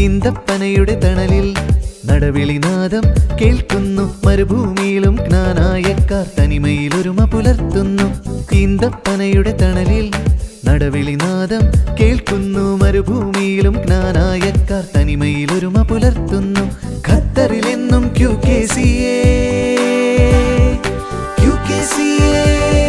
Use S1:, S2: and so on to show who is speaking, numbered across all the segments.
S1: ഈന്തപ്പനയുടെ തണലിൽ നടവിളിനാദം കേൾക്കുന്നു മരുഭൂമിയിലും ജ്ഞാനായക്കാർ തനിമയിൽ ഒരുമ പുലർത്തുന്നു ഈന്തപ്പനയുടെ തണലിൽ നടവിളിനാദം കേൾക്കുന്നു മരുഭൂമിയിലും ജ്ഞാനായക്കാർ തനിമയിൽ ഒരുമ പുലർത്തുന്നു ഖത്തറിലെന്നും Q K C A Q K C A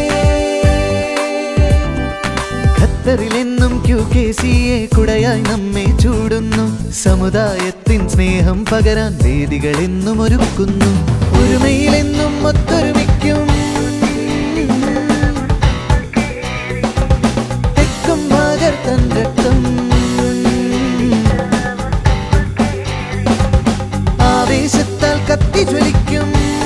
S1: ഖത്തറിലെന്നും ക്യു കെ സി എ കുടയായി നമ്മെ ചൂടുന്നു സമുദായത്തിൻ സ്നേഹം പകരാൻ വേദികൾ എന്നും ഒരുക്കുന്നു ഒരുമയിലെന്നും ഒത്തൊരുമിക്കും തെക്കും ഭാഗർ തൻ രക്തം ആവേശത്താൽ കത്തിജ്വലിക്കും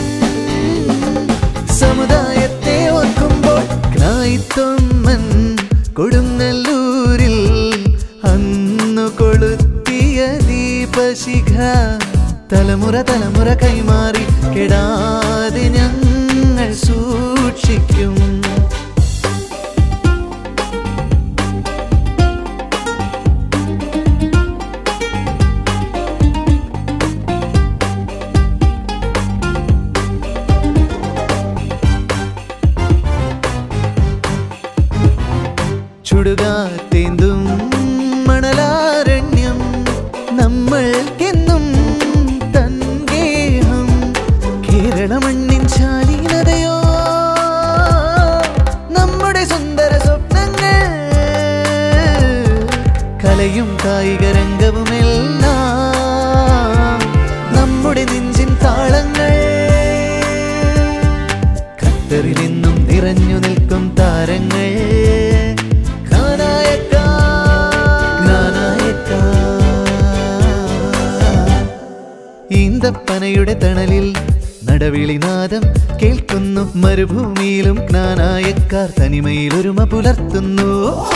S1: സമുദായത്തെ ഓർക്കുമ്പോൾ ക്നായിത്തൊമ്മൻ കൊടുങ്ങല്ലൂരിൽ അന്നു കൊളുത്തിയ ദീപശിഖ തലമുറ തലമുറ കൈമാറി കെടാതെ ഞങ്ങൾ സൂക്ഷിക്കും ചുടുകാത്തേന്തും മണലാരണ്യം നമ്മൾക്കെന്നും തൻഗേഹം കേരള മണ്ണിൻ ശാലീനതയോ നമ്മുടെ സുന്ദര സ്വപ്നങ്ങൾ കലയും കായിക രംഗവുമെല്ലാം നമ്മുടെ നെഞ്ചിൻ താളങ്ങൾ ഖത്തറിലെന്നും നിറഞ്ഞു നിൽക്കും താരങ്ങൾ ജ്ഞാനായക്കാ, ജ്ഞാനായക്കാ. ഈന്തപ്പനയുടെ തണലിൽ നടവിളിനാദം കേൾക്കുന്നു മരുഭൂമിയിലും ജ്ഞാനായക്കാർ തനിമയിൽ ഒരുമ പുലർത്തുന്നു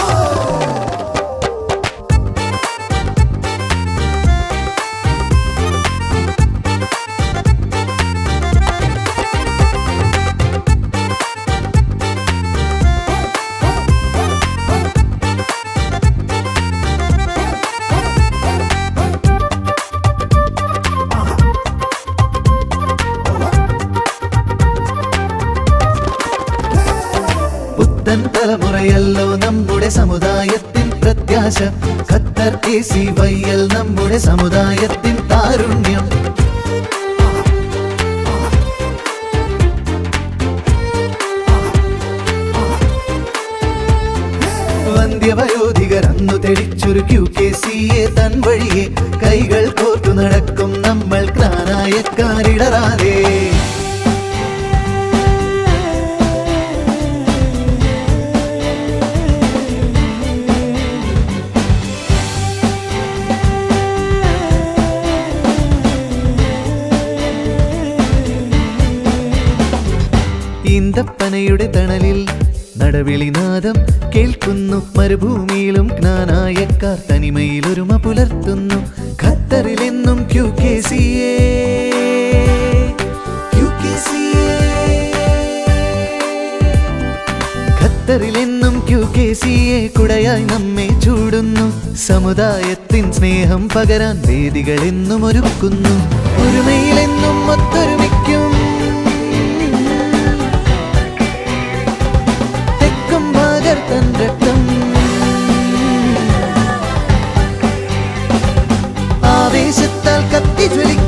S1: പുത്തൻ തലമുറയല്ലോ നമ്മുടെ സമുദായത്തിൻ പ്രത്യാശ ഖത്തർ എ സി വൈയൽ നമ്മുടെ സമുദായത്തിൻ താരുണ്യം വന്ധ്യവയോധികർ അന്നു തെളിച്ചൊരു ക്യു കെ സി എ തൻ വഴിയെ കൈകൾ കോർത്തു നടക്കും നമ്മൾ ജ്ഞാനായക്കാരിടറാതെ ഈന്തപ്പനയുടെ തണലിൽ നടവിളിനാദം കേൾക്കുന്നു മരുഭൂമിയിലും ജ്ഞാനായക്കാർ തനിമയിൽ ഒരുമ പുലർത്തുന്നു ഖത്തറിലെന്നും Q K C A Q K C A ഖത്തറിലെന്നും ക്യു കെ സി എ കുടയായി നമ്മെ ചൂടുന്നു സമുദായത്തിൻ സ്നേഹം പകരാൻ വേദികൾ എന്നും ഒരുക്കുന്നു ഒരുമയിലെന്നും ഒത്തൊരുമിക്കും തെക്കും ഭാഗർ തൻ രക്തം ആവേശത്താൽ കത്തിജ്വലിക്കും